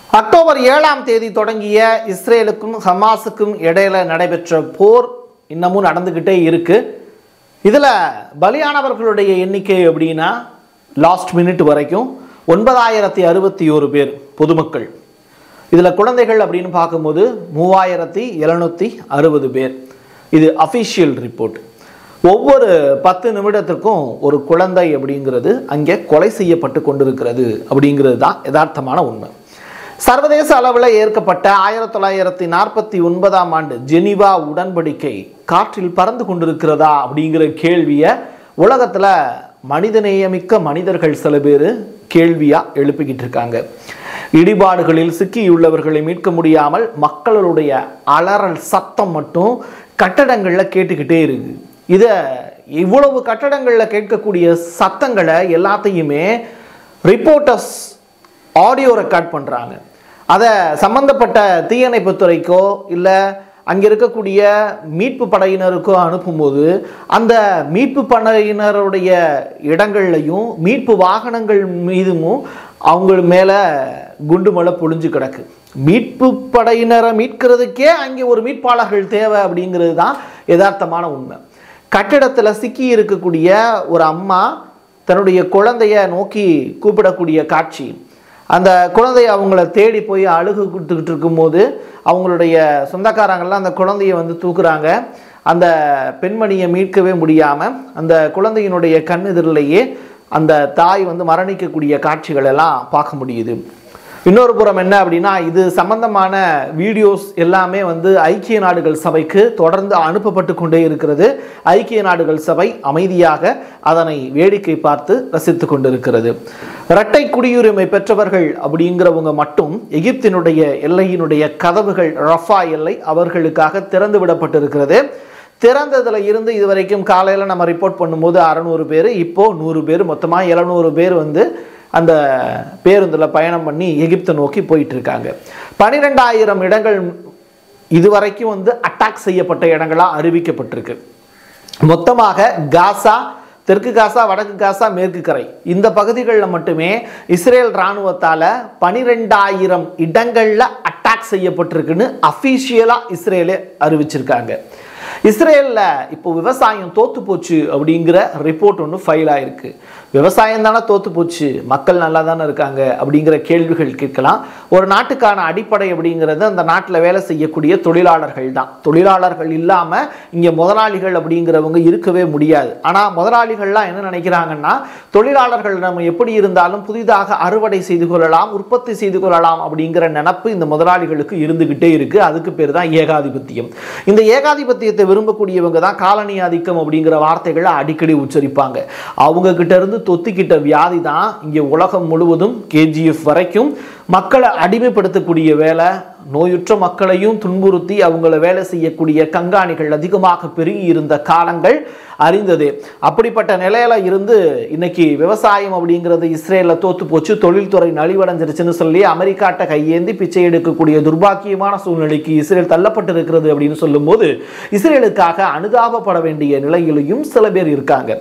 October ஏழாம் தேதி தொடங்கிய இஸ்ரேலுக்கும் ஹமாஸுக்கும் இடையில நடைபெற்ற போர் இன்னமும் நடந்துக்கிட்டே இருக்கு இதில் பலியானவர்களுடைய எண்ணிக்கை அப்படின்னா லாஸ்ட் மினிட் வரைக்கும் ஒன்பதாயிரத்தி அறுபத்தி ஒரு பேர் பொதுமக்கள் இதில் குழந்தைகள் அப்படின்னு பார்க்கும்போது மூவாயிரத்தி எழுநூற்றி அறுபது பேர் இது அஃபிஷியல் ரிப்போர்ட் ஒவ்வொரு பத்து நிமிடத்திற்கும் ஒரு குழந்தை அப்படிங்கிறது அங்கே கொலை செய்யப்பட்டு கொண்டிருக்கிறது அப்படிங்கிறது தான் யதார்த்தமான உண்மை சர்வதேச அளவில் ஏற்கப்பட்ட ஆயிரத்தி தொள்ளாயிரத்தி நாற்பத்தி ஒன்பதாம் ஆண்டு ஜெனீவா உடன்படிக்கை காற்றில் பறந்து கொண்டிருக்கிறதா அப்படிங்கிற கேள்வியை உலகத்தில் மனிதநேயமிக்க மனிதர்கள் சில பேர் கேள்வியாக எழுப்பிக்கிட்டு இருக்காங்க இடிபாடுகளில் சிக்கியுள்ளவர்களை மீட்க முடியாமல் மக்களுடைய அலறல் சத்தம் மட்டும் கட்டடங்களில் கேட்டுக்கிட்டே இருக்கு இதை இவ்வளவு கட்டடங்களில் கேட்கக்கூடிய சத்தங்களை எல்லாத்தையுமே ரிப்போர்ட்டர்ஸ் ஆடியோ ரெக்கார்ட் பண்ணுறாங்க அதை சம்பந்தப்பட்ட தீயணைப்புத்துறைக்கோ இல்லை அங்கே இருக்கக்கூடிய மீட்பு படையினருக்கோ அனுப்பும்போது அந்த மீட்பு படையினருடைய இடங்கள்லையும் மீட்பு வாகனங்கள் மீதும் அவங்க மேலே குண்டு மழை பொழிஞ்சு கிடக்கு மீட்பு படையினரை மீட்கிறதுக்கே அங்கே ஒரு மீட்பாளர்கள் தேவை அப்படிங்கிறது தான் யதார்த்தமான உண்மை கட்டிடத்தில் சிக்கி இருக்கக்கூடிய ஒரு அம்மா தன்னுடைய குழந்தைய நோக்கி கூப்பிடக்கூடிய காட்சி அந்த குழந்தைய அவங்கள தேடி போய் அழுகு கொடுத்துக்கிட்டு இருக்கும்போது அவங்களுடைய சொந்தக்காரங்கள்லாம் அந்த குழந்தைய வந்து தூக்குறாங்க அந்த பெண்மணியை மீட்கவே முடியாமல் அந்த குழந்தையினுடைய கண் எதிரிலேயே அந்த தாய் வந்து மரணிக்கக்கூடிய காட்சிகள் எல்லாம் பார்க்க முடியுது இன்னொரு புறம் என்ன அப்படின்னா இது சம்பந்தமான வீடியோஸ் எல்லாமே வந்து ஐக்கிய நாடுகள் சபைக்கு தொடர்ந்து அனுப்பப்பட்டு கொண்டே இருக்கிறது ஐக்கிய நாடுகள் சபை அமைதியாக அதனை வேடிக்கை பார்த்து ரசித்து கொண்டிருக்கிறது இரட்டை குடியுரிமை பெற்றவர்கள் அப்படிங்கிறவங்க மட்டும் எகிப்தினுடைய எல்லையினுடைய கதவுகள் ரஃபா எல்லை அவர்களுக்காக திறந்து விடப்பட்டிருக்கிறது திறந்ததில் இருந்து இது வரைக்கும் காலையில் நம்ம ரிப்போர்ட் பண்ணும்போது அறநூறு பேர் இப்போது நூறு பேர் மொத்தமாக எழுநூறு பேர் வந்து அந்த பேருந்தில் பயணம் பண்ணி எகிப்தை நோக்கி போயிட்டு இருக்காங்க பனிரெண்டாயிரம் இடங்கள் இதுவரைக்கும் வந்து அட்டாக் செய்யப்பட்ட இடங்களாக அறிவிக்கப்பட்டிருக்கு மொத்தமாக காசா தெற்கு காசா வடக்கு காசா மேற்கு கரை இந்த பகுதிகளில் மட்டுமே இஸ்ரேல் இராணுவத்தால் பனிரெண்டாயிரம் இடங்களில் அட்டாக் செய்யப்பட்டிருக்குன்னு அஃபீஷியலாக இஸ்ரேலே அறிவிச்சிருக்காங்க இஸ்ரேலில் இப்போ விவசாயம் தோத்து போச்சு அப்படிங்கிற ரிப்போர்ட் ஒன்று ஃபைல் ஆயிருக்கு விவசாயம் தானே தோத்து போச்சு மக்கள் நல்லா தானே இருக்காங்க அப்படிங்கிற கேள்விகள் கேட்கலாம் ஒரு நாட்டுக்கான அடிப்படை அப்படிங்கிறது அந்த நாட்டில் வேலை செய்யக்கூடிய தொழிலாளர்கள் தான் தொழிலாளர்கள் இல்லாமல் இங்கே முதலாளிகள் அப்படிங்கிறவங்க இருக்கவே முடியாது ஆனால் முதலாளிகள்லாம் என்ன நினைக்கிறாங்கன்னா தொழிலாளர்கள் நம்ம எப்படி இருந்தாலும் புதிதாக அறுவடை செய்து கொள்ளலாம் உற்பத்தி செய்து கொள்ளலாம் அப்படிங்கிற நினப்பு இந்த முதலாளிகளுக்கு இருந்துகிட்டே இருக்கு அதுக்கு பேர் தான் ஏகாதிபத்தியம் இந்த ஏகாதிபத்தியத்தை விரும்பக்கூடியவங்க தான் காலனி ஆதிக்கம் அப்படிங்கிற வார்த்தைகளை அடிக்கடி உச்சரிப்பாங்க அவங்க கிட்ட இருந்து தொத்திக்கிட்ட வியாதி தான் இங்கே உலகம் முழுவதும் கேஜிஎஃப் வரைக்கும் மக்களை அடிமைப்படுத்தக்கூடிய வேலை நோயுற்ற மக்களையும் துன்புறுத்தி அவங்கள வேலை செய்யக்கூடிய கண்காணிகள் அதிகமாக பெருகி இருந்த காலங்கள் அறிந்ததே அப்படிப்பட்ட நிலையில இருந்து இன்னைக்கு விவசாயம் அப்படிங்கிறது இஸ்ரேலில் தோத்து போச்சு தொழில்துறை நலிவடைஞ்சிருச்சுன்னு சொல்லி அமெரிக்காட்ட கையேந்தி பிச்சை எடுக்கக்கூடிய துர்பாக்கியமான சூழ்நிலைக்கு இஸ்ரேல் தள்ளப்பட்டிருக்கிறது அப்படின்னு சொல்லும்போது இஸ்ரேலுக்காக அனுதாபப்பட வேண்டிய நிலையிலையும் சில பேர் இருக்காங்க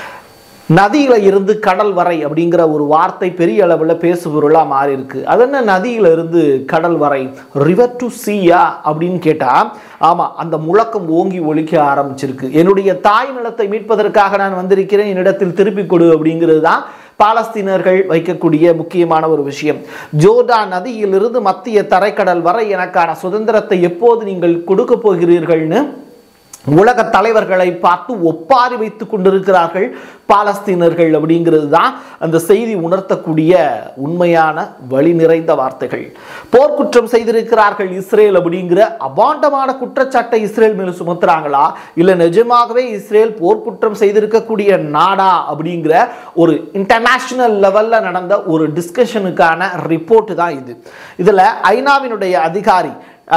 நதியில இருந்து கடல் வரை அப்படிங்கிற ஒரு வார்த்தை பெரிய அளவில் பேசுபொருளாக மாறி இருக்கு அது என்ன நதியில இருந்து கடல் வரை ரிவர் டு சீயா அப்படின்னு கேட்டா ஆமா அந்த முழக்கம் ஓங்கி ஒலிக்க ஆரம்பிச்சிருக்கு என்னுடைய தாய் நிலத்தை மீட்பதற்காக நான் வந்திருக்கிறேன் என்னிடத்தில் திருப்பிக் கொடு அப்படிங்கிறது தான் பாலஸ்தீனர்கள் வைக்கக்கூடிய முக்கியமான ஒரு விஷயம் ஜோர்டா நதியிலிருந்து மத்திய தரைக்கடல் வரை எனக்கான சுதந்திரத்தை எப்போது நீங்கள் கொடுக்க போகிறீர்கள்னு உலக தலைவர்களை பார்த்து ஒப்பாரி வைத்துக் கொண்டிருக்கிறார்கள் பாலஸ்தீனர்கள் அப்படிங்கிறது தான் அந்த செய்தி உணர்த்தக்கூடிய உண்மையான வழி நிறைந்த வார்த்தைகள் போர்க்குற்றம் செய்திருக்கிறார்கள் இஸ்ரேல் அப்படிங்கிற அபாண்டமான குற்றச்சாட்டை இஸ்ரேல் மேல் சுமத்துறாங்களா இல்லை நிஜமாகவே இஸ்ரேல் போர்க்குற்றம் செய்திருக்கக்கூடிய நாடா அப்படிங்கிற ஒரு இன்டர்நேஷனல் லெவலில் நடந்த ஒரு டிஸ்கஷனுக்கான ரிப்போர்ட் தான் இது இதில் ஐநாவினுடைய அதிகாரி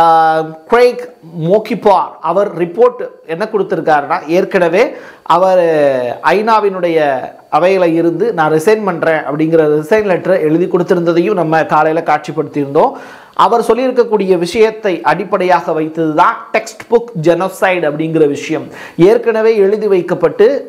கிரேக் மோக்கிபார் அவர் ரிப்போர்ட் என்ன கொடுத்துருக்காருன்னா ஏற்கனவே அவர் ஐநாவினுடைய அவையில் இருந்து நான் ரிசைன் பண்ணுறேன் அப்படிங்கிற ரிசைன் லெட்டரை எழுதி கொடுத்திருந்ததையும் நம்ம காலையில் காட்சிப்படுத்தியிருந்தோம் அவர் சொல்லியிருக்கக்கூடிய விஷயத்தை அடிப்படையாக வைத்தது தான் டெக்ஸ்ட் புக் ஜெனோசைடு அப்படிங்கிற விஷயம் ஏற்கனவே எழுதி வைக்கப்பட்டு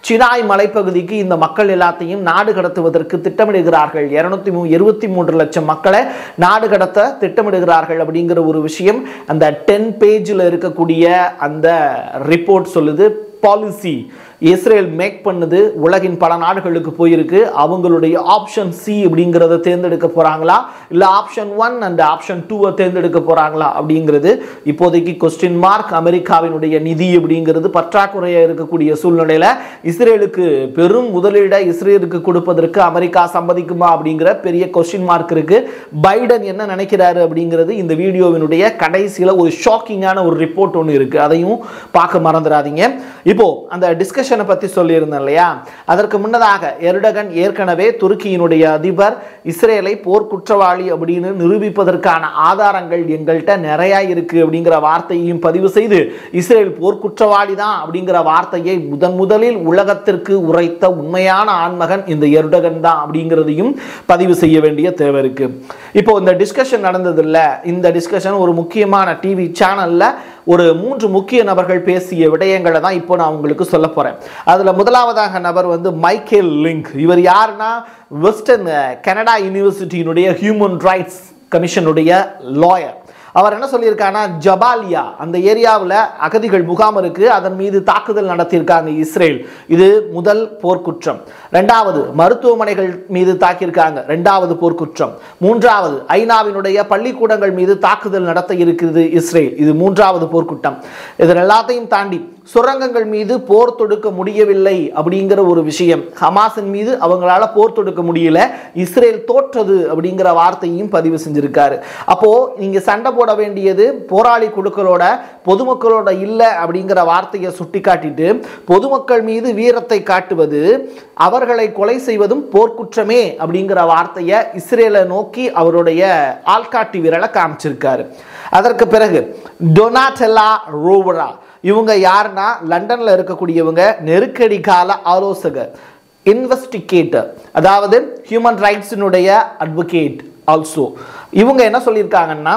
சினாய் மலைப்பகுதிக்கு இந்த மக்கள் எல்லாத்தையும் நாடு கடத்துவதற்கு திட்டமிடுகிறார்கள் இருநூத்தி மூ இருபத்தி மூன்று லட்சம் மக்களை நாடு கடத்த திட்டமிடுகிறார்கள் அப்படிங்கிற ஒரு விஷயம் அந்த டென் பேஜில் இருக்கக்கூடிய அந்த ரிப்போர்ட் சொல்லுது பாலிசி இஸ்ரேல் மேக் பண்ணுது உலகின் பல நாடுகளுக்கு போயிருக்கு அவங்களுடைய ஆப்ஷன் சி அப்படிங்கிறத தேர்ந்தெடுக்க போறாங்களா இல்லை ஆப்ஷன் ஒன் அண்ட் ஆப்ஷன் டூவை தேர்ந்தெடுக்க போறாங்களா அப்படிங்கிறது இப்போதைக்கு கொஸ்டின் மார்க் அமெரிக்காவினுடைய நிதி அப்படிங்கிறது பற்றாக்குறையாக இருக்கக்கூடிய சூழ்நிலையில இஸ்ரேலுக்கு பெரும் முதலீடை இஸ்ரேலுக்கு கொடுப்பதற்கு அமெரிக்கா சம்மதிக்குமா அப்படிங்கிற பெரிய கொஸ்டின் மார்க் இருக்கு பைடன் என்ன நினைக்கிறாரு அப்படிங்கிறது இந்த வீடியோவினுடைய கடைசியில் ஒரு ஷாக்கிங்கான ஒரு ரிப்போர்ட் ஒன்று இருக்கு அதையும் பார்க்க மறந்துடாதீங்க இப்போ அந்த டிஸ்கஷனை பற்றி சொல்லியிருந்தேன் இல்லையா அதற்கு முன்னதாக எருடகன் ஏற்கனவே துருக்கியினுடைய அதிபர் இஸ்ரேலை போர் குற்றவாளி அப்படின்னு நிரூபிப்பதற்கான ஆதாரங்கள் எங்கள்கிட்ட நிறைய இருக்கு அப்படிங்கிற வார்த்தையையும் பதிவு செய்து இஸ்ரேல் போர் குற்றவாளி தான் அப்படிங்கிற வார்த்தையை முதன் முதலில் உலகத்திற்கு உரைத்த உண்மையான ஆண்மகன் இந்த எருடகன் தான் அப்படிங்கிறதையும் பதிவு செய்ய வேண்டிய தேவை இருக்கு இப்போ இந்த டிஸ்கஷன் நடந்தது இல்ல இந்த டிஸ்கஷன் ஒரு முக்கியமான டிவி சேனல்ல ஒரு மூன்று முக்கிய நபர்கள் பேசிய விடயங்களை தான் இப்போ நான் உங்களுக்கு சொல்ல போறேன் அதுல முதலாவதாக நபர் வந்து மைக்கேல் லிங்க் இவர் யாருன்னா வெஸ்டர்ன் கனடா யூனிவர்சிட்டியினுடைய ஹியூமன் ரைட்ஸ் கமிஷனுடைய லாயர் அவர் என்ன சொல்லியிருக்காருன்னா ஜபாலியா அந்த ஏரியாவில் அகதிகள் முகாம் இருக்கு அதன் மீது தாக்குதல் நடத்தியிருக்காங்க இஸ்ரேல் இது முதல் போர்க்குற்றம் ரெண்டாவது மருத்துவமனைகள் மீது தாக்கியிருக்காங்க ரெண்டாவது போர்க்குற்றம் மூன்றாவது ஐநாவினுடைய பள்ளிக்கூடங்கள் மீது தாக்குதல் நடத்த இருக்குது இஸ்ரேல் இது மூன்றாவது போர்க்குற்றம் இதன் எல்லாத்தையும் தாண்டி சுரங்கங்கள் மீது போர் தொடுக்க முடியவில்லை அப்படிங்கிற ஒரு விஷயம் ஹமாஸின் மீது அவங்களால போர் தொடுக்க முடியல இஸ்ரேல் தோற்றது அப்படிங்கிற வார்த்தையும் பதிவு செஞ்சிருக்காரு அப்போ நீங்க சண்டை போட வேண்டியது போராளி குழுக்களோட பொதுமக்களோட இல்லை அப்படிங்கிற வார்த்தையை சுட்டிக்காட்டிட்டு பொதுமக்கள் மீது வீரத்தை காட்டுவது அவர்களை கொலை செய்வதும் போர்க்குற்றமே அப்படிங்கிற வார்த்தையை இஸ்ரேலை நோக்கி அவருடைய ஆள்காட்டி விரலை காமிச்சிருக்காரு அதற்கு பிறகு டொனாட்டெல்லா ரோவரா இவங்க யாருன்னா லண்டன்ல இருக்கக்கூடியவங்க நெருக்கடி கால ஆலோசகர் இன்வெஸ்டிகேட்டர் அதாவது ஹியூமன் ரைட்ஸினுடைய அட்வொகேட் ஆல்சோ இவங்க என்ன சொல்லியிருக்காங்கன்னா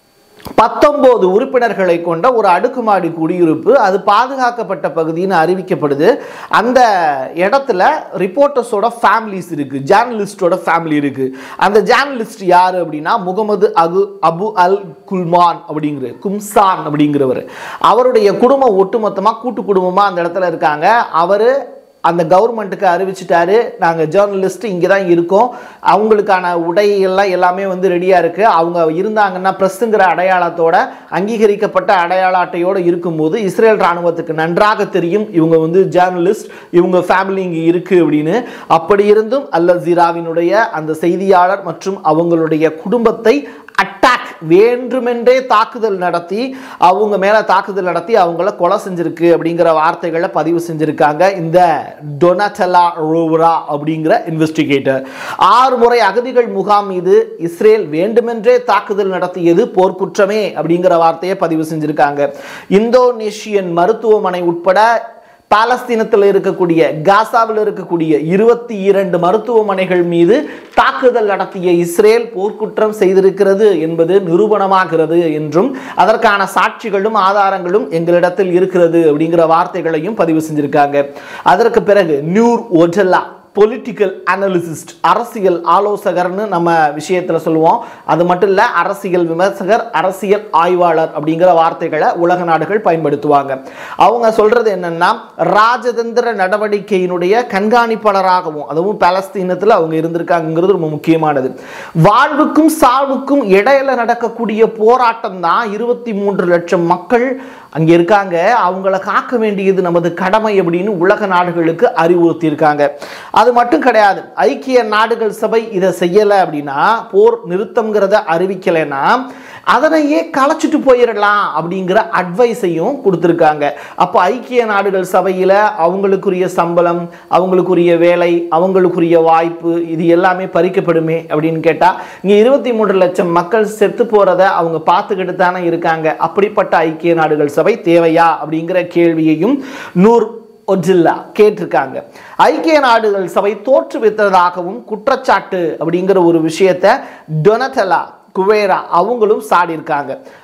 பத்தொன்பது உறுப்பினர்களை கொண்ட ஒரு அடுக்குமாடி குடியிருப்பு அது பாதுகாக்கப்பட்ட பகுதின்னு அறிவிக்கப்படுது அந்த இடத்துல ரிப்போர்ட்டர்ஸோட ஃபேமிலிஸ் இருக்கு ஜேர்னலிஸ்டோட ஃபேமிலி இருக்கு அந்த ஜேர்னலிஸ்ட் யாரு அப்படின்னா முகமது அகு அபு அல் குல்மான் அப்படிங்கிற கும்சான் அப்படிங்கிறவர் அவருடைய குடும்பம் ஒட்டுமொத்தமாக கூட்டு குடும்பமாக அந்த இடத்துல இருக்காங்க அவர் அந்த கவர்மெண்ட்டுக்கு அறிவிச்சிட்டாரு நாங்கள் ஜேர்னலிஸ்ட் இங்கே தான் இருக்கோம் அவங்களுக்கான உடையெல்லாம் எல்லாமே வந்து ரெடியாக இருக்குது அவங்க இருந்தாங்கன்னா ப்ரெஸ்ஸுங்கிற அடையாளத்தோட அங்கீகரிக்கப்பட்ட அடையாள அட்டையோடு இருக்கும்போது இஸ்ரேல் இராணுவத்துக்கு நன்றாக தெரியும் இவங்க வந்து ஜேர்னலிஸ்ட் இவங்க ஃபேமிலி இங்கே இருக்குது அப்படின்னு அப்படி இருந்தும் அல் ஜீராவினுடைய அந்த செய்தியாளர் மற்றும் அவங்களுடைய குடும்பத்தை அட்டாக் வேண்டுமென்றே தாக்குதல் நடத்தி அவங்க மேல தாக்குதல் நடத்தி அவங்கள கொலை செஞ்சிருக்கு அப்படிங்கிற வார்த்தைகளை பதிவு செஞ்சிருக்காங்க இந்த டொனாட்டலா ரோவரா அப்படிங்கிற இன்வெஸ்டிகேட்டர் ஆறு முறை அகதிகள் முகாம் மீது இஸ்ரேல் வேண்டுமென்றே தாக்குதல் நடத்தியது போர்க்குற்றமே அப்படிங்கிற வார்த்தையை பதிவு செஞ்சிருக்காங்க இந்தோனேஷியன் மருத்துவமனை உட்பட பாலஸ்தீனத்தில் இருக்கக்கூடிய காசாவில் இருக்கக்கூடிய இருபத்தி இரண்டு மருத்துவமனைகள் மீது தாக்குதல் நடத்திய இஸ்ரேல் போர்க்குற்றம் செய்திருக்கிறது என்பது நிரூபணமாகிறது என்றும் அதற்கான சாட்சிகளும் ஆதாரங்களும் எங்களிடத்தில் இருக்கிறது அப்படிங்கிற வார்த்தைகளையும் பதிவு செஞ்சிருக்காங்க அதற்கு பிறகு நியூர் ஒஜல்லா பொலிட்டிக்கல் அனலிசிஸ்ட் அரசியல் ஆலோசகர்னு நம்ம விஷயத்தில் சொல்லுவோம் அது மட்டும் இல்லை அரசியல் விமர்சகர் அரசியல் ஆய்வாளர் அப்படிங்கிற வார்த்தைகளை உலக நாடுகள் பயன்படுத்துவாங்க அவங்க சொல்றது என்னன்னா ராஜதந்திர நடவடிக்கையினுடைய கண்காணிப்பாளராகவும் அதுவும் பாலஸ்தீனத்தில் அவங்க இருந்திருக்காங்கிறது ரொம்ப முக்கியமானது வாழ்வுக்கும் சாவுக்கும் இடையில நடக்கக்கூடிய போராட்டம் தான் இருபத்தி மூன்று லட்சம் மக்கள் அங்கே இருக்காங்க அவங்கள காக்க வேண்டியது நமது கடமை அப்படின்னு உலக நாடுகளுக்கு அறிவுறுத்தியிருக்காங்க அது மட்டும் கிடையாது ஐக்கிய நாடுகள் சபை இதை செய்யலை அப்படின்னா போர் நிறுத்தம்ங்கிறத அறிவிக்கலைன்னா அதனையே களைச்சிட்டு போயிடலாம் அப்படிங்கிற அட்வைஸையும் கொடுத்துருக்காங்க அப்போ ஐக்கிய நாடுகள் சபையில் அவங்களுக்குரிய சம்பளம் அவங்களுக்குரிய வேலை அவங்களுக்குரிய வாய்ப்பு இது எல்லாமே பறிக்கப்படுமே அப்படின்னு கேட்டால் இங்கே இருபத்தி மூன்று லட்சம் மக்கள் செத்து போகிறத அவங்க பார்த்துக்கிட்டு தானே இருக்காங்க அப்படிப்பட்ட ஐக்கிய நாடுகள் சபை தேவையா அப்படிங்கிற கேள்வியையும் நூர் ஒஜில்லா கேட்டிருக்காங்க ஐக்கிய நாடுகள் சபை தோற்றுவித்ததாகவும் குற்றச்சாட்டு அப்படிங்கிற ஒரு விஷயத்தை டொனட்டலா குவேரா அவங்களும் சாடியிருக்காங்க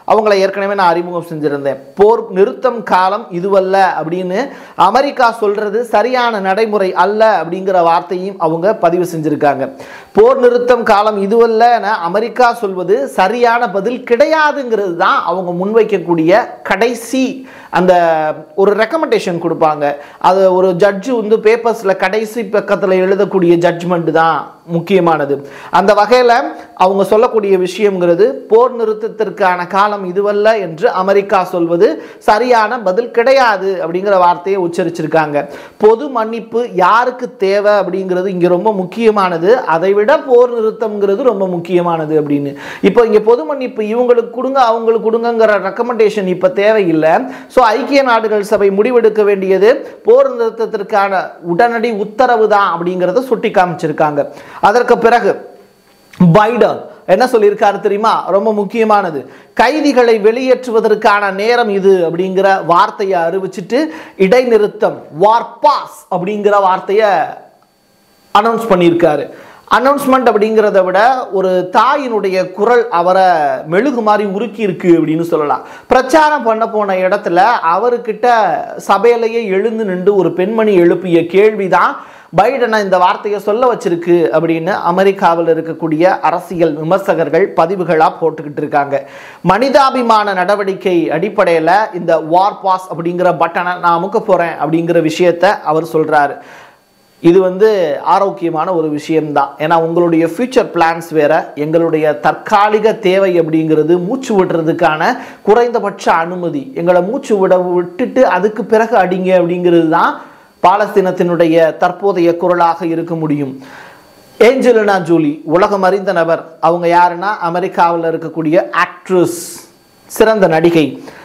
அவங்கள ஏற்கனவே நான் அறிமுகம் செஞ்சிருந்தேன் போர் நிறுத்தம் காலம் இதுவல்ல அப்படின்னு அமெரிக்கா சொல்றது சரியான நடைமுறை அல்ல அப்படிங்கிற வார்த்தையும் அவங்க பதிவு செஞ்சிருக்காங்க போர் நிறுத்தம் காலம் இதுவல்ல என அமெரிக்கா சொல்வது சரியான பதில் கிடையாதுங்கிறது தான் அவங்க முன்வைக்கக்கூடிய கடைசி அந்த ஒரு ரெக்கமெண்டேஷன் கொடுப்பாங்க அது ஒரு ஜட்ஜு வந்து பேப்பர்ஸில் கடைசி பக்கத்தில் எழுதக்கூடிய ஜட்ஜ்மெண்ட் தான் முக்கியமானது அந்த வகையில் அவங்க சொல்லக்கூடிய விஷயங்கிறது போர் நிறுத்தத்திற்கான காலம் இதுவல்ல என்று அமெரிக்கா சொல்வது சரியான பதில் கிடையாது அப்படிங்கிற வார்த்தையை உச்சரிச்சிருக்காங்க பொது மன்னிப்பு யாருக்கு தேவை அப்படிங்கிறது இங்கே ரொம்ப முக்கியமானது அதை விட போர் நிறுத்தம்ங்கிறது ரொம்ப முக்கியமானது அப்படின்னு இப்போ இங்கே பொது மன்னிப்பு இவங்களுக்கு கொடுங்க அவங்களுக்கு கொடுங்கங்கிற ரெக்கமெண்டேஷன் இப்போ தேவையில்லை ஸோ ஐக்கிய நாடுகள் சபை முடிவெடுக்க வேண்டியது போர் நிறுத்தத்திற்கான உடனடி உத்தரவு தான் அப்படிங்கிறத சுட்டி காமிச்சிருக்காங்க அதற்கு பிறகு பைடன் என்ன சொல்லியிருக்காரு தெரியுமா ரொம்ப முக்கியமானது கைதிகளை வெளியேற்றுவதற்கான நேரம் இது அப்படிங்கிற வார்த்தையை அறிவிச்சிட்டு இடைநிறுத்தம் வார்பாஸ் அப்படிங்கிற வார்த்தையை அனௌன்ஸ் பண்ணியிருக்காரு அனௌன்ஸ்மெண்ட் அப்படிங்கிறத விட ஒரு தாயினுடைய குரல் அவரை மெழுகு மாதிரி உருக்கி இருக்கு அப்படின்னு சொல்லலாம் பிரச்சாரம் பண்ண போன இடத்துல அவர்கிட்ட சபையிலேயே எழுந்து நின்று ஒரு பெண்மணி எழுப்பிய கேள்விதான் பைடனை இந்த வார்த்தையை சொல்ல வச்சிருக்கு அப்படின்னு அமெரிக்காவில் இருக்கக்கூடிய அரசியல் விமர்சகர்கள் பதிவுகளாக போட்டுக்கிட்டு இருக்காங்க மனிதாபிமான நடவடிக்கை அடிப்படையில் இந்த வார் பாஸ் அப்படிங்கிற பட்டனை நான் அமுக்க போகிறேன் அப்படிங்கிற விஷயத்த அவர் சொல்கிறாரு இது வந்து ஆரோக்கியமான ஒரு விஷயம்தான் ஏன்னா உங்களுடைய ஃபியூச்சர் பிளான்ஸ் வேற எங்களுடைய தற்காலிக தேவை அப்படிங்கிறது மூச்சு விடுறதுக்கான குறைந்தபட்ச அனுமதி எங்களை மூச்சு விட விட்டுட்டு அதுக்கு பிறகு அடிங்க அப்படிங்கிறது தான் பாலஸ்தீனத்தினுடைய தற்போதைய குரலாக இருக்க முடியும் ஏஞ்சலினா ஜூலி உலகம் அறிந்த நபர் அவங்க யாருன்னா அமெரிக்காவில் இருக்கக்கூடிய ஆக்ட்ரஸ் சிறந்த நடிகை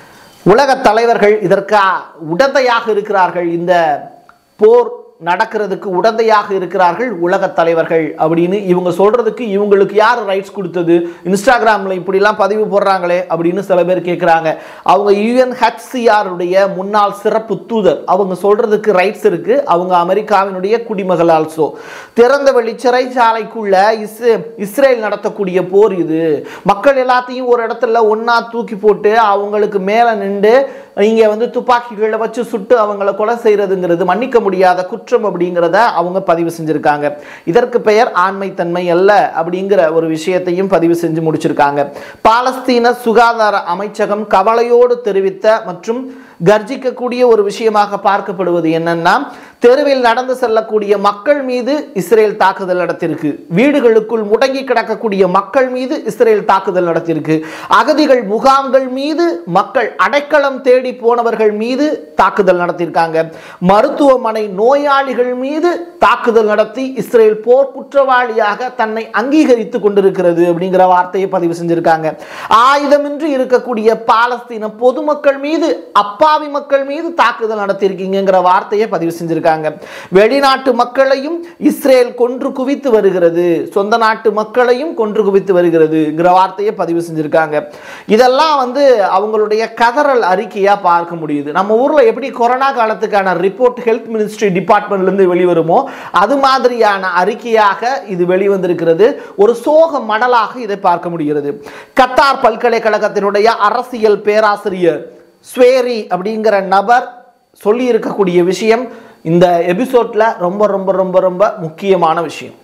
உலக தலைவர்கள் இதற்கு உடந்தையாக இருக்கிறார்கள் இந்த போர் நடக்கிறதுக்கு உடந்தையாக இருக்கிறார்கள் உலக தலைவர்கள் அப்படின்னு இவங்க சொல்றதுக்கு இவங்களுக்கு யார் ரைட்ஸ் கொடுத்தது இன்ஸ்டாகிராமில் இப்படிலாம் பதிவு போடுறாங்களே அப்படின்னு சில பேர் கேட்குறாங்க அவங்க UNHCR உடைய முன்னாள் சிறப்பு தூதர் அவங்க சொல்றதுக்கு ரைட்ஸ் இருக்கு அவங்க அமெரிக்காவினுடைய குடிமகள் ஆல்சோ திறந்த வெளி சிறைச்சாலைக்குள்ள இஸ் இஸ்ரேல் நடத்தக்கூடிய போர் இது மக்கள் எல்லாத்தையும் ஒரு இடத்துல ஒண்ணா தூக்கி போட்டு அவங்களுக்கு மேலே நின்று இங்கே வந்து துப்பாக்கிகளை வச்சு சுட்டு அவங்கள கொலை செய்யறதுங்கிறது மன்னிக்க முடியாத குற்றம் அப்படிங்கிறத அவங்க பதிவு செஞ்சிருக்காங்க இதற்கு பெயர் ஆண்மைத்தன்மை அல்ல அப்படிங்கிற ஒரு விஷயத்தையும் பதிவு செஞ்சு முடிச்சிருக்காங்க பாலஸ்தீன சுகாதார அமைச்சகம் கவலையோடு தெரிவித்த மற்றும் கர்ஜிக்கக்கூடிய ஒரு விஷயமாக பார்க்கப்படுவது என்னன்னா தெருவில் நடந்து செல்லக்கூடிய மக்கள் மீது இஸ்ரேல் தாக்குதல் நடத்தியிருக்கு வீடுகளுக்குள் முடங்கி கிடக்கக்கூடிய மக்கள் மீது இஸ்ரேல் தாக்குதல் நடத்தியிருக்கு அகதிகள் முகாம்கள் மீது மக்கள் அடைக்கலம் தேடி போனவர்கள் மீது தாக்குதல் நடத்தியிருக்காங்க மருத்துவமனை நோயாளிகள் மீது தாக்குதல் நடத்தி இஸ்ரேல் போர் குற்றவாளியாக தன்னை அங்கீகரித்து கொண்டிருக்கிறது அப்படிங்கிற வார்த்தையை பதிவு செஞ்சிருக்காங்க ஆயுதமின்றி இருக்கக்கூடிய பாலஸ்தீன பொதுமக்கள் மீது அப்பாவி மக்கள் மீது தாக்குதல் நடத்தியிருக்கீங்கிற வார்த்தையை பதிவு செஞ்சிருக்காங்க வெளிநாட்டு மக்களையும் இஸ்ரேல் கொன்று குவித்து வருகிறது சொந்த நாட்டு மக்களையும் கொன்று குவித்து வருகிறதுங்கிற வார்த்தையை பதிவு செஞ்சிருக்காங்க இதெல்லாம் வந்து அவங்களுடைய கதறல் அறிக்கையா பார்க்க முடியுது நம்ம ஊர்ல எப்படி கொரோனா காலத்துக்கான ரிப்போர்ட் ஹெல்த் மினிஸ்ட்ரி டிபார்ட்மெண்ட்ல இருந்து வெளிவருமோ அது மாதிரியான அறிக்கையாக இது வெளிவந்திருக்கிறது ஒரு சோக மடலாக இதை பார்க்க முடிகிறது கத்தார் பல்கலைக்கழகத்தினுடைய அரசியல் பேராசிரியர் ஸ்வேரி அப்படிங்கிற நபர் சொல்லி இருக்கக்கூடிய விஷயம் இந்த எபிசோட்ல ரொம்ப ரொம்ப ரொம்ப ரொம்ப முக்கியமான விஷயம்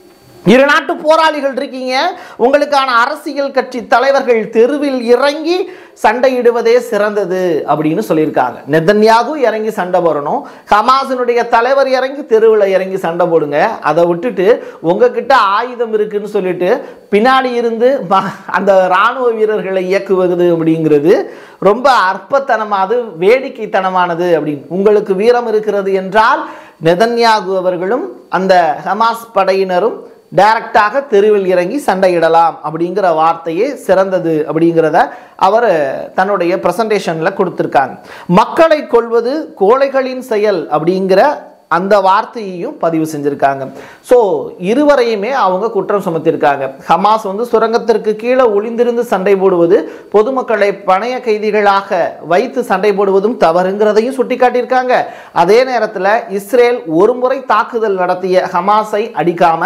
இரு நாட்டு போராளிகள் இருக்கீங்க உங்களுக்கான அரசியல் கட்சி தலைவர்கள் தெருவில் இறங்கி சண்டையிடுவதே சிறந்தது அப்படின்னு சொல்லியிருக்காங்க நெதன்யாகு இறங்கி சண்டை போடணும் ஹமாஸினுடைய தலைவர் இறங்கி தெருவில் இறங்கி சண்டை போடுங்க அதை விட்டுட்டு உங்ககிட்ட ஆயுதம் இருக்குன்னு சொல்லிட்டு பின்னாடி இருந்து ம- அந்த இராணுவ வீரர்களை இயக்குவது அப்படிங்கிறது ரொம்ப அற்பத்தனமானது வேடிக்கைத்தனமானது அப்படின்னு உங்களுக்கு வீரம் இருக்கிறது என்றால் நெதன்யாகு அவர்களும் அந்த ஹமாஸ் படையினரும் டைரக்டாக தெருவில் இறங்கி சண்டையிடலாம் அப்படிங்கிற வார்த்தையே சிறந்தது அப்படிங்கிறத அவர் தன்னுடைய பிரசன்டேஷனில் கொடுத்துருக்காங்க மக்களை கொள்வது கோழைகளின் செயல் அப்படிங்கிற அந்த வார்த்தையையும் பதிவு செஞ்சுருக்காங்க ஸோ இருவரையுமே அவங்க குற்றம் சுமத்திருக்காங்க ஹமாஸ் வந்து சுரங்கத்திற்கு கீழே ஒளிந்திருந்து சண்டை போடுவது பொதுமக்களை பணைய கைதிகளாக வைத்து சண்டை போடுவதும் தவறுங்கிறதையும் சுட்டிக்காட்டியிருக்காங்க அதே நேரத்தில் இஸ்ரேல் ஒரு முறை தாக்குதல் நடத்திய ஹமாஸை அடிக்காம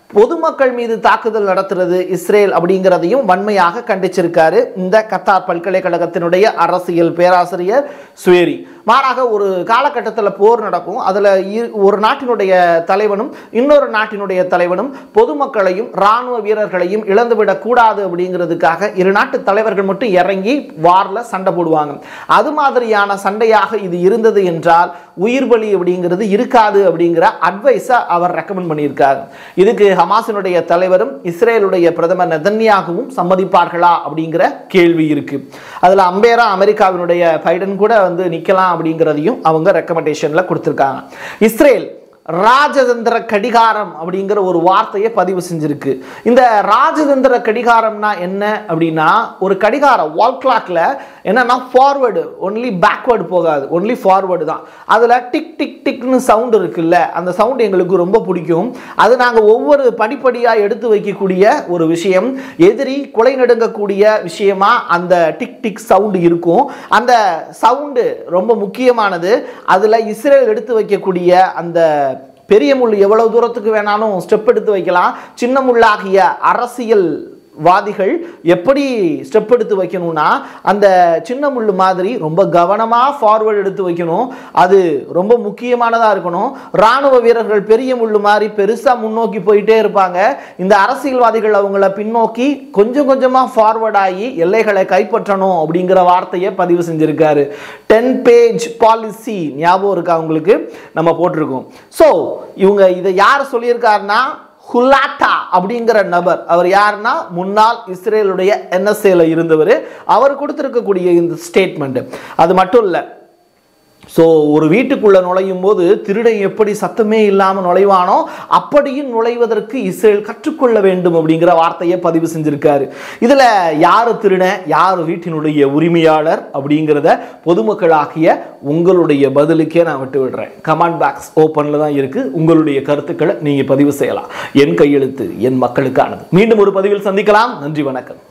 பொதுமக்கள் மீது தாக்குதல் நடத்துறது இஸ்ரேல் அப்படிங்கிறதையும் வன்மையாக கண்டிச்சிருக்காரு இந்த கத்தார் பல்கலைக்கழகத்தினுடைய அரசியல் பேராசிரியர் ஸ்வேரி மாறாக ஒரு காலகட்டத்தில் போர் நடக்கும் அதில் ஒரு நாட்டினுடைய தலைவனும் இன்னொரு நாட்டினுடைய தலைவனும் பொதுமக்களையும் இராணுவ வீரர்களையும் இழந்துவிடக் கூடாது அப்படிங்கிறதுக்காக இரு நாட்டு தலைவர்கள் மட்டும் இறங்கி வாரில் சண்டை போடுவாங்க அது மாதிரியான சண்டையாக இது இருந்தது என்றால் உயிர் பலி அப்படிங்கிறது இருக்காது அப்படிங்கிற அட்வைஸை அவர் ரெக்கமெண்ட் பண்ணியிருக்காரு இதுக்கு ஹமாஸினுடைய தலைவரும் இஸ்ரேலுடைய பிரதமர் நெதன்யாகவும் சம்மதிப்பார்களா அப்படிங்கிற கேள்வி இருக்கு அதில் அம்பேரா அமெரிக்காவினுடைய பைடன் கூட வந்து நிற்கலாம் அப்படிங்கிறதையும் அவங்க ரெக்கமெண்டேஷன்ல கொடுத்துருக்காங்க இஸ்ரேல் ராஜதந்திர கடிகாரம் அப்படிங்கிற ஒரு வார்த்தையை பதிவு செஞ்சிருக்கு இந்த ராஜதந்திர கடிகாரம்னா என்ன அப்படின்னா ஒரு கடிகாரம் வால் கிளாக்ல என்னன்னா ஃபார்வேர்டு ஒன்லி பேக்வேர்டு போகாது ஒன்லி ஃபார்வேர்டு தான் அதில் டிக் டிக் டிக்னு சவுண்ட் இருக்குல்ல அந்த சவுண்ட் எங்களுக்கு ரொம்ப பிடிக்கும் அது நாங்கள் ஒவ்வொரு படிப்படியாக எடுத்து வைக்கக்கூடிய ஒரு விஷயம் எதிரி கொலை நடுங்கக்கூடிய விஷயமா அந்த டிக் டிக் சவுண்டு இருக்கும் அந்த சவுண்டு ரொம்ப முக்கியமானது அதில் இஸ்ரேல் எடுத்து வைக்கக்கூடிய அந்த பெரிய முள் எவ்வளவு தூரத்துக்கு வேணாலும் ஸ்டெப் எடுத்து வைக்கலாம் சின்ன முள்ளாகிய அரசியல் வாதிகள் எப்படி ஸ்டெப் எடுத்து வைக்கணும்னா அந்த சின்ன முள்ளு மாதிரி ரொம்ப கவனமாக ஃபார்வர்டு எடுத்து வைக்கணும் அது ரொம்ப முக்கியமானதாக இருக்கணும் இராணுவ வீரர்கள் பெரிய முள்ளு மாதிரி பெருசாக முன்னோக்கி போயிட்டே இருப்பாங்க இந்த அரசியல்வாதிகள் அவங்கள பின்னோக்கி கொஞ்சம் கொஞ்சமாக ஃபார்வர்ட் ஆகி எல்லைகளை கைப்பற்றணும் அப்படிங்கிற வார்த்தையை பதிவு செஞ்சிருக்காரு டென் பேஜ் பாலிசி ஞாபகம் இருக்கா உங்களுக்கு நம்ம போட்டிருக்கோம் ஸோ இவங்க இதை யார் சொல்லியிருக்காருன்னா ஹுலாட்டா அப்படிங்கிற நபர் அவர் யாருன்னா முன்னாள் இஸ்ரேலுடைய என்எஸ்ஏல இருந்தவர் அவர் கொடுத்திருக்கக்கூடிய இந்த ஸ்டேட்மெண்ட் அது மட்டும் இல்லை ஸோ ஒரு வீட்டுக்குள்ள நுழையும் போது திருடன் எப்படி சத்தமே இல்லாமல் நுழைவானோ அப்படியும் நுழைவதற்கு இஸ்ரேல் கற்றுக்கொள்ள வேண்டும் அப்படிங்கிற வார்த்தையை பதிவு செஞ்சிருக்காரு இதில் யார் திருடன் யார் வீட்டினுடைய உரிமையாளர் அப்படிங்கிறத பொதுமக்களாகிய உங்களுடைய பதிலுக்கே நான் விட்டு விடுறேன் கமெண்ட் பாக்ஸ் ஓப்பனில் தான் இருக்கு உங்களுடைய கருத்துக்களை நீங்கள் பதிவு செய்யலாம் என் கையெழுத்து என் மக்களுக்கானது மீண்டும் ஒரு பதிவில் சந்திக்கலாம் நன்றி வணக்கம்